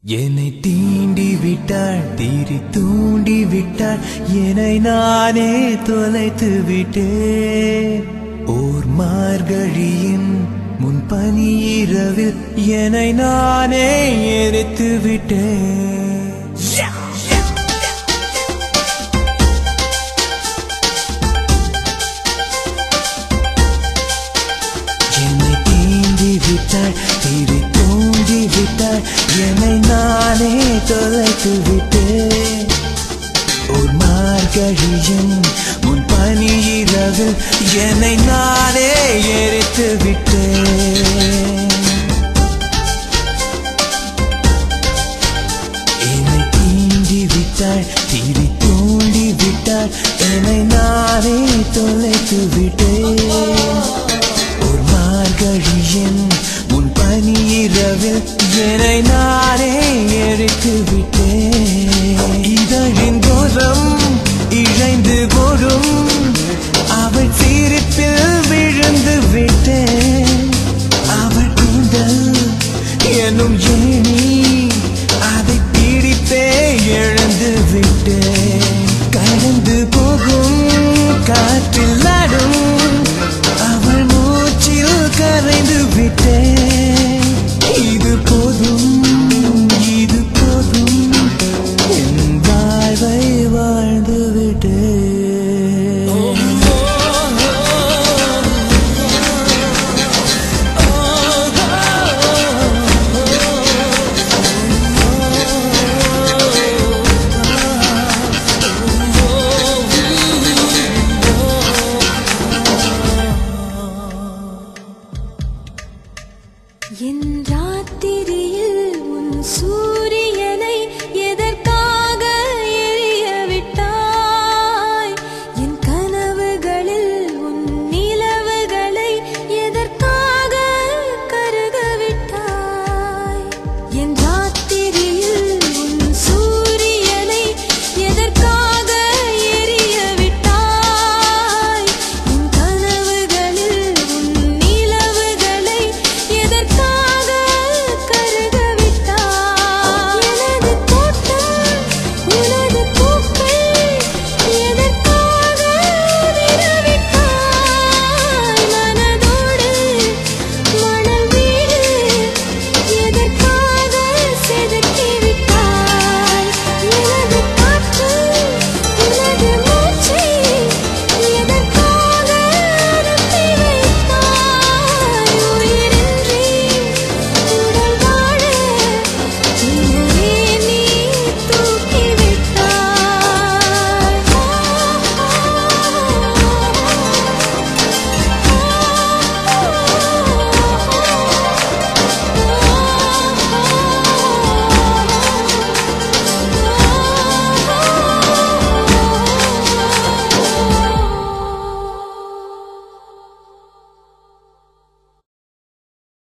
என்னை தீண்டி விட்டாள் தீரி தூண்டி விட்டாள் என்னை நானே தொலைத்து விட்டேன் ஓர் மார்கழியின் முன் பனி இரவில் என்னை நானே எரித்து விட்டேன் என்னை தீண்டி விட்டாள் தீரி தூண்டி விட்டாள் என்னை நானே தொலைத்து விட்டேன் ஒரு மார்கழியின் முன் பனி இரவில் என்னை நானே எரித்து விட்டேன் என்னை தீண்டி விட்டாள் தீரி தூண்டி விட்டாள் என்னை நானே தொலைத்து விட்டேன் ஒரு மார்கழியின் முன் பனி இரவில் என்னை நானே எரித்து விட்டேன் இதழின் தோறும் இழைந்து போடும் அவள் சிரிப்பில் விழுந்து விட்டேன் அவள் கூந்தல் எனும் ஏனி அதை பிடித்தே எழுந்து விட்டேன் கடந்து போகும் காற்றில்